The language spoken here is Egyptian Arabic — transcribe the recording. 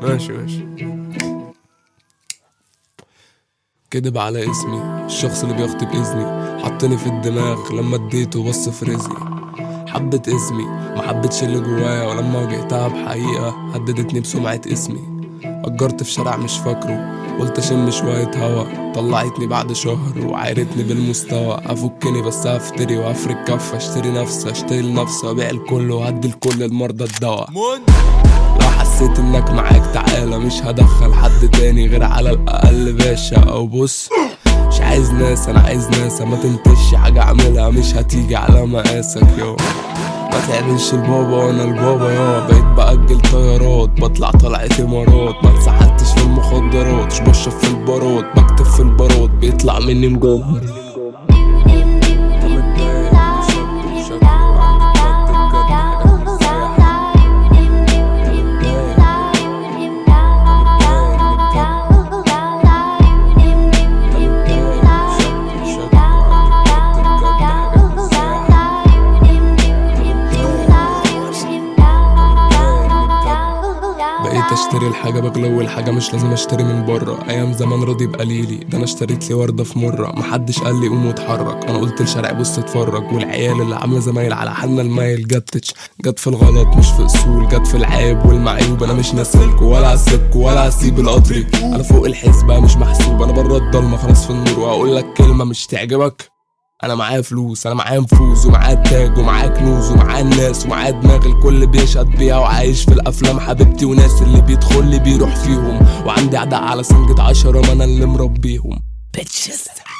ماشي ماشي كدب على اسمي الشخص اللي بيخطب اذني حطني في الدماغ لما اديته بص في رزقي حبت اسمي ما حبتش اللي جوايا ولما واجهتها بحقيقة هددتني بسمعة اسمي أجرت في شارع مش فاكره قلت اشم شوية هوا طلعتني بعد شهر وعايرتني بالمستوى افكني بس هفتري وافرك كف اشتري نفسي اشتري لنفسي وابيع الكل وهدي لكل المرضى الدواء لو حسيت انك معاك تعالى مش هدخل حد تاني غير على الاقل باشا او بص مش عايز ناس انا عايز ناس ما تنتش حاجة اعملها مش هتيجي على مقاسك يو ما تعملش البابا وانا البابا يا بقيت باجل طيارات بطلع طلعة امارات ما اتسحلتش في المخدرات مش بشرب في البارات بكتب في البارات بيطلع مني مجوهر بقيت اشتري الحاجة بغلو الحاجة مش لازم اشتري من بره ايام زمان راضي بقليلي ده انا اشتريت لي وردة في مرة محدش قال لي قوم واتحرك انا قلت لشارع بص اتفرج والعيال اللي عاملة زمايل على حالنا المايل جت جت في الغلط مش في اصول جت في العيب والمعيوب انا مش ناسلكوا ولا هسيبكوا ولا هسيب القطر انا فوق الحسبة مش محسوب انا بره الضلمة خلاص في النور وهقول لك كلمة مش تعجبك انا معايا فلوس انا معايا نفوذ ومعايا تاج ومعايا كنوز ومعايا الناس ومعايا دماغ الكل بيشهد بيها وعايش في الافلام حبيبتي وناس اللي بيدخل لي بيروح فيهم وعندي اعداء على سنجة عشرة ما انا اللي مربيهم bitches